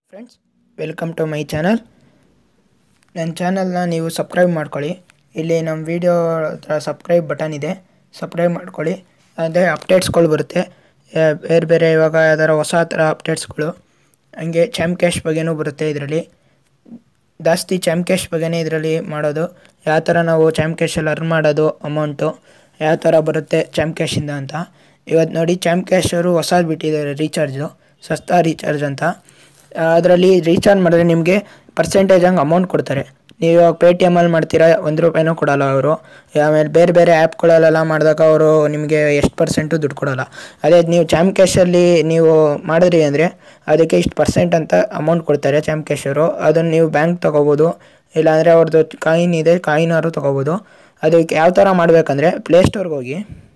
friends welcome to my channel ನನ್ನ ಚಾನಲ್ನ ನೀವು ಸಬ್ಸ್ಕ್ರೈಬ್ ಮಾಡ್ಕೊಳ್ಳಿ ಇಲ್ಲಿ ನಮ್ಮ ವಿಡಿಯೋ ಹತ್ರ ಸಬ್ಸ್ಕ್ರೈಬ್ ಬಟನ್ ಇದೆ ಸಬ್ಸ್ಕ್ರೈಬ್ ಮಾಡ್ಕೊಳ್ಳಿ ಅದೇ ಅಪ್ಡೇಟ್ಸ್ಗಳು ಬರುತ್ತೆ ಆ, ಬೇರೆ ಬೇರೆ ಇವಾಗ ಯಾವ್ದಾರ ಹೊಸ ಥರ ಅಪ್ಡೇಟ್ಸ್ಗಳು ಹಂಗೆ ಚಾಮ್ ಕ್ಯಾಶ್ ಬಗ್ಗೆನೂ ಬರುತ್ತೆ ಇದರಲ್ಲಿ ಜಾಸ್ತಿ ಚಾಮ್ ಕ್ಯಾಶ್ ಬಗ್ಗೆನೇ ಇದರಲ್ಲಿ ಮಾಡೋದು ಯಾವ ಥರ ನಾವು ಚಾಮ್ ಕ್ಯಾಶಲ್ಲಿ ಅರ್ನ್ ಮಾಡೋದು ಅಮೌಂಟು ಯಾವ ಥರ ಬರುತ್ತೆ ಚಾಮ್ ಕ್ಯಾಶಿಂದ ಅಂತ ಇವತ್ತು ನೋಡಿ ಚಾಮ್ ಕ್ಯಾಶ್ ಅವರು ಹೊಸದು ಬಿಟ್ಟಿದ್ದಾರೆ ರೀಚಾರ್ಜು ಸಸ್ತಾ ರೀಚಾರ್ಜ್ ಅಂತ ಅದರಲ್ಲಿ ರೀಚಾರ್ಜ್ ಮಾಡಿದ್ರೆ ನಿಮಗೆ ಪರ್ಸೆಂಟೇಜ್ ಹಂಗೆ ಅಮೌಂಟ್ ಕೊಡ್ತಾರೆ ನೀವು ಇವಾಗ ಪೇ ಟಿ ಎಮಲ್ಲಿ ಮಾಡ್ತೀರಾ ಒಂದು ರೂಪಾಯಿನೂ ಕೊಡಲ್ಲ ಅವರು ಆಮೇಲೆ ಬೇರೆ ಬೇರೆ ಆ್ಯಪ್ಗಳಲ್ಲೆಲ್ಲ ಮಾಡಿದಾಗ ಅವರು ನಿಮಗೆ ಎಷ್ಟು ಪರ್ಸೆಂಟು ದುಡ್ಡು ಕೊಡಲ್ಲ ಅದೇ ನೀವು ಚಾಮ್ ಕ್ಯಾಶಲ್ಲಿ ನೀವು ಮಾಡಿದ್ರಿ ಅಂದರೆ ಅದಕ್ಕೆ ಇಷ್ಟು ಪರ್ಸೆಂಟ್ ಅಂತ ಅಮೌಂಟ್ ಕೊಡ್ತಾರೆ ಚಾಮ್ ಕ್ಯಾಶ್ ಅವರು ಅದನ್ನು ನೀವು ಬ್ಯಾಂಕ್ ತೊಗೋಬೋದು ಇಲ್ಲಾಂದರೆ ಅವ್ರದ್ದು ಕಾಯಿನ್ ಇದೆ ಕಾಯಿನಾರು ತೊಗೋಬೋದು ಅದಕ್ಕೆ ಯಾವ ಥರ ಮಾಡಬೇಕಂದ್ರೆ ಪ್ಲೇಸ್ಟೋರ್ಗೆ ಹೋಗಿ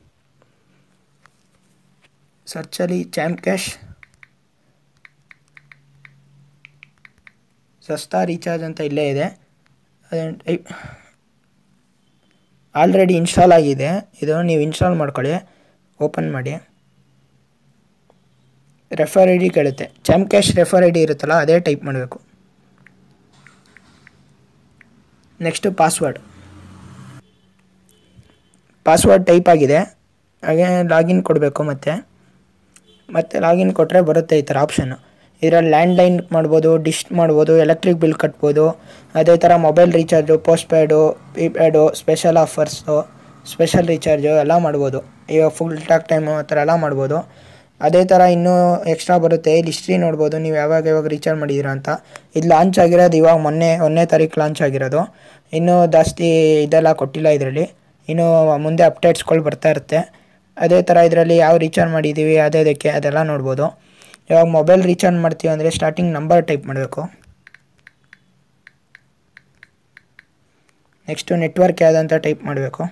ಸರ್ಚಲ್ಲಿ ಚಾಮ್ ಕ್ಯಾಶ್ ಸಸ್ತಾ ರೀಚಾರ್ಜ್ ಅಂತ ಇಲ್ಲೇ ಇದೆ ಅದನ್ನು ಟೈಪ್ ಆಲ್ರೆಡಿ ಇನ್ಸ್ಟಾಲ್ ಆಗಿದೆ ಇದು ನೀವು ಇನ್ಸ್ಟಾಲ್ ಮಾಡ್ಕೊಳ್ಳಿ ಓಪನ್ ಮಾಡಿ ರೆಫರ್ ಐ ಡಿ ಕೇಳುತ್ತೆ Champcash refer I D ಇರುತ್ತಲ್ಲ ಅದೇ ಟೈಪ್ ಮಾಡಬೇಕು ನೆಕ್ಸ್ಟು ಪಾಸ್ವರ್ಡ್ ಪಾಸ್ವರ್ಡ್ ಟೈಪ್ ಆಗಿದೆ ಹಾಗೆ ಲಾಗಿನ್ ಕೊಡಬೇಕು ಮತ್ತೆ ಮತ್ತೆ ಲಾಗಿನ್ ಕೊಟ್ಟರೆ ಬರುತ್ತೆ ಈ ಥರ ಆಪ್ಷನ್ನು ಇದರಲ್ಲಿ ಲ್ಯಾಂಡ್ಲೈನ್ ಮಾಡ್ಬೋದು ಡಿಶ್ ಮಾಡ್ಬೋದು ಎಲೆಕ್ಟ್ರಿಕ್ ಬಿಲ್ ಕಟ್ಬೋದು ಅದೇ ಥರ mobile recharge postpaid prepaid special offers special recharge ಎಲ್ಲ ಮಾಡ್ಬೋದು ಇವಾಗ ಫುಲ್ ಟಾಕ್ ಟೈಮು ಆ ಥರ ಎಲ್ಲ ಮಾಡ್ಬೋದು ಅದೇ ಥರ ಇನ್ನೂ ಎಕ್ಸ್ಟ್ರಾ ಬರುತ್ತೆ ಇಲ್ಲಿ ಹಿಸ್ಟ್ರಿ ನೋಡ್ಬೋದು ನೀವು ಯಾವಾಗ ಯಾವಾಗ ರೀಚಾರ್ಜ್ ಮಾಡಿದ್ದೀರಾ ಅಂತ ಇದು ಲಾಂಚ್ ಆಗಿರೋದು ಇವಾಗ ಮೊನ್ನೆ ಒಂದನೇ ತಾರೀಕು ಲಾಂಚ್ ಆಗಿರೋದು ಇನ್ನೂ ಜಾಸ್ತಿ ಇದೆಲ್ಲ ಕೊಟ್ಟಿಲ್ಲ ಇದರಲ್ಲಿ ಇನ್ನೂ ಮುಂದೆ ಅಪ್ಡೇಟ್ಸ್ಗಳು ಬರ್ತಾ ಇರುತ್ತೆ ಅದೇ ಥರ ಇದರಲ್ಲಿ ಯಾವ ರೀಚಾರ್ಜ್ ಮಾಡಿದ್ದೀವಿ ಅದೇ ಅದಕ್ಕೆ ಅದೆಲ್ಲ ನೋಡ್ಬೋದು ಇವಾಗ ಮೊಬೈಲ್ ರೀಚಾರ್ಜ್ ಮಾಡ್ತೀವಿ ಅಂದರೆ ಸ್ಟಾರ್ಟಿಂಗ್ ನಂಬರ್ ಟೈಪ್ ಮಾಡಬೇಕು ನೆಕ್ಸ್ಟು ನೆಟ್ವರ್ಕ್ ಯಾವುದಂತ ಟೈಪ್ ಮಾಡಬೇಕು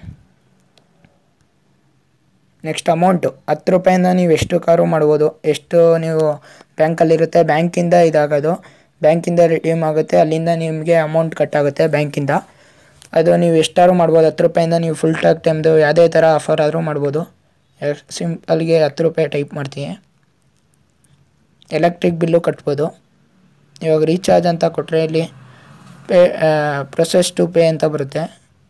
ನೆಕ್ಸ್ಟ್ ಅಮೌಂಟು ಹತ್ತು ರೂಪಾಯಿಂದ ನೀವು ಎಷ್ಟು ಕಾರು ಮಾಡ್ಬೋದು ಎಷ್ಟು ನೀವು ಬ್ಯಾಂಕಲ್ಲಿರುತ್ತೆ ಬ್ಯಾಂಕಿಂದ ಇದಾಗೋದು ಬ್ಯಾಂಕಿಂದ ರಿಡೀಮ್ ಆಗುತ್ತೆ ಅಲ್ಲಿಂದ ನಿಮಗೆ ಅಮೌಂಟ್ ಕಟ್ ಆಗುತ್ತೆ ಬ್ಯಾಂಕಿಂದ ಅದು ನೀವು ಎಷ್ಟಾದ್ರು ಮಾಡ್ಬೋದು ಹತ್ತು ರೂಪಾಯಿಂದ ನೀವು ಫುಲ್ ಟಾಕ್ ಟೈಮ್ದು ಯಾವುದೇ ಥರ ಆಫರ್ ಆದರೂ ಮಾಡ್ಬೋದು ಸಿಂಪಲ್ಗೆ ಹತ್ತು ರೂಪಾಯಿ ಟೈಪ್ ಮಾಡ್ತೀನಿ ಎಲೆಕ್ಟ್ರಿಕ್ ಬಿಲ್ಲು ಕಟ್ಬೋದು ಇವಾಗ ರೀಚಾರ್ಜ್ ಅಂತ ಕೊಟ್ಟರೆ ಇಲ್ಲಿ ಪೇ ಪ್ರೊಸೆಸ್ ಟು ಪೇ ಅಂತ ಬರುತ್ತೆ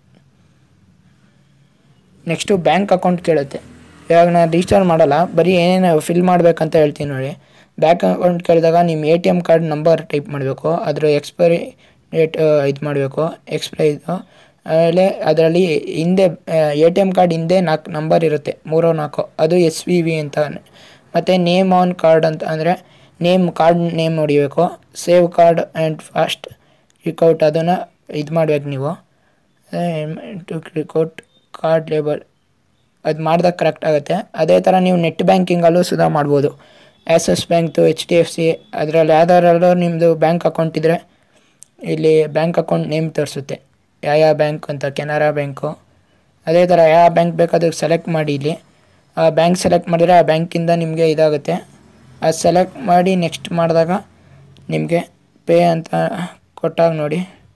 ನೆಕ್ಸ್ಟು ಬ್ಯಾಂಕ್ ಅಕೌಂಟ್ ಕೇಳುತ್ತೆ ಇವಾಗ ನಾನು ರೀಚಾರ್ಜ್ ಮಾಡಲ್ಲ ಬರೀ ಏನೇನು ಫಿಲ್ ಮಾಡಬೇಕಂತ ಹೇಳ್ತೀನಿ ನೋಡಿ ಬ್ಯಾಂಕ್ ಅಕೌಂಟ್ ಕೇಳಿದಾಗ ನಿಮ್ಮ A T M card number type ಮಾಡಬೇಕು ಅದರ ಎಕ್ಸ್ಪೈರಿ ಡೇಟ್ ಇದು ಮಾಡಬೇಕು ಎಕ್ಸ್ಪೈರಿ ಇದು ಆಮೇಲೆ ಅದರಲ್ಲಿ ಹಿಂದೆ ಎ ಟಿ ಎಮ್ ಕಾರ್ಡ್ ಹಿಂದೆ ನಾಲ್ಕು ನಂಬರ್ ಇರುತ್ತೆ ಮೂರೋ ನಾಲ್ಕು ಅದು ಎಸ್ ವಿ ವಿ ಅಂತ ಮತ್ತು ನೇಮ್ ಆನ್ ಕಾರ್ಡ್ ಅಂತ ಅಂದರೆ ನೇಮ್ ಕಾರ್ಡ್ ನೇಮ್ ಹೊಡಿಬೇಕು save card and fast checkout ಅದನ್ನು ಇದು ಮಾಡ್ಬೇಕು ನೀವು ಟು ಕ್ಲಿಕ್ಔಟ್ ಕಾರ್ಡ್ ಲೇಬಲ್ ಅದು ಮಾಡಿದಾಗ ಕರೆಕ್ಟ್ ಆಗುತ್ತೆ ಅದೇ ಥರ ನೀವು ನೆಟ್ ಬ್ಯಾಂಕಿಂಗಲ್ಲೂ ಸುಧಾ ಮಾಡ್ಬೋದು ಆ್ಯಸಸ್ ಬ್ಯಾಂಕ್ದು ಎಚ್ ಡಿ ಎಫ್ ಸಿ ಅದರಲ್ಲಿ ಯಾವ್ದಾರಲ್ಲೂ ನಿಮ್ಮದು ಬ್ಯಾಂಕ್ ಅಕೌಂಟ್ ಇದ್ದರೆ ಇಲ್ಲಿ ಬ್ಯಾಂಕ್ ಅಕೌಂಟ್ ನೇಮ್ ತೋರಿಸುತ್ತೆ ಯಾವ ಯಾವ ಬ್ಯಾಂಕ್ ಅಂತ ಕೆನರಾ ಬ್ಯಾಂಕು ಅದೇ ಥರ ಯಾವ ಬ್ಯಾಂಕ್ ಬೇಕಾದ್ರೂ ಸೆಲೆಕ್ಟ್ ಮಾಡಿ ಇಲ್ಲಿ ಆ ಬ್ಯಾಂಕ್ ಸೆಲೆಕ್ಟ್ ಮಾಡಿದರೆ ಆ ಬ್ಯಾಂಕಿಂದ ನಿಮಗೆ ಇದಾಗುತ್ತೆ ಅದು ಸೆಲೆಕ್ಟ್ ಮಾಡಿ ನೆಕ್ಸ್ಟ್ ಮಾಡಿದಾಗ ನಿಮಗೆ ಪೇ ಅಂತ ಕೊಟ್ಟಾಗ ನೋಡಿ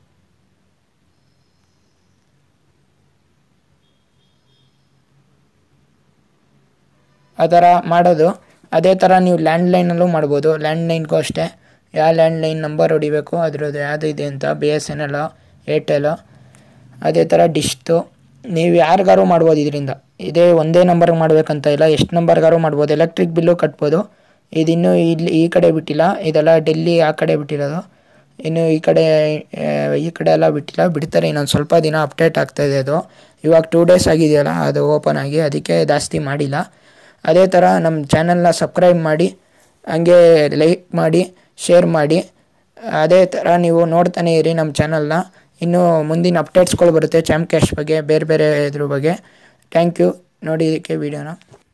ಆ ಥರ ಮಾಡೋದು ಅದೇ ಥರ ನೀವು ಲ್ಯಾಂಡ್ಲೈನಲ್ಲೂ ಮಾಡ್ಬೋದು ಲ್ಯಾಂಡ್ಲೈನ್ಗೂ ಅಷ್ಟೇ ಯಾವ ಲ್ಯಾಂಡ್ಲೈನ್ ನಂಬರ್ ಹೊಡಿಬೇಕು ಅದ್ರದ್ದು ಯಾವುದು ಇದೆ ಅಂತ B S N L Airtel ಅದೇ ಥರ ಡಿಶ್ದು ನೀವು ಯಾರಿಗಾರು ಮಾಡ್ಬೋದು ಇದರಿಂದ ಇದೇ ಒಂದೇ ನಂಬರ್ಗೆ ಮಾಡಬೇಕಂತ ಇಲ್ಲ ಎಷ್ಟು ನಂಬರ್ಗಾರು ಮಾಡ್ಬೋದು ಎಲೆಕ್ಟ್ರಿಕ್ ಬಿಲ್ಲು ಕಟ್ಬೋದು ಇದಿನ್ನೂ ಇಲ್ಲಿ ಈ ಕಡೆ ಬಿಟ್ಟಿಲ್ಲ ಇದೆಲ್ಲ ಡೆಲ್ಲಿ ಆ ಕಡೆ ಬಿಟ್ಟಿರೋದು ಇನ್ನು ಈ ಕಡೆ ಆ, ಈ ಕಡೆ ಎಲ್ಲ ಬಿಟ್ಟಿಲ್ಲ ಬಿಡ್ತಾರೆ ಇನ್ನೊಂದು ಸ್ವಲ್ಪ ದಿನ ಅಪ್ಡೇಟ್ ಆಗ್ತಾಯಿದೆ ಅದು ಇವಾಗ ಟೂ ಡೇಸ್ ಆಗಿದೆಯಲ್ಲ ಅದು ಓಪನ್ ಆಗಿ ಅದಕ್ಕೆ ಜಾಸ್ತಿ ಮಾಡಿಲ್ಲ ಅದೇ ಥರ ನಮ್ಮ ಚಾನಲ್ನ ಸಬ್ಸ್ಕ್ರೈಬ್ ಮಾಡಿ ಹಂಗೆ ಲೈಕ್ ಮಾಡಿ ಶೇರ್ ಮಾಡಿ ಅದೇ ಥರ ನೀವು ನೋಡ್ತಾನೆ ಇರಿ ನಮ್ಮ ಚಾನಲ್ನ ಇನ್ನು ಮುಂದಿನ ಅಪ್ಡೇಟ್ಸ್ಗಳು ಬರುತ್ತೆ ಚಾಮ್ ಕ್ಯಾಶ್ ಬಗ್ಗೆ ಬೇರೆ ಬೇರೆ ಇದ್ರ ಬಗ್ಗೆ ಥ್ಯಾಂಕ್ ಯು ನೋಡಿದ್ದಕ್ಕೆ ವೀಡಿಯೋನ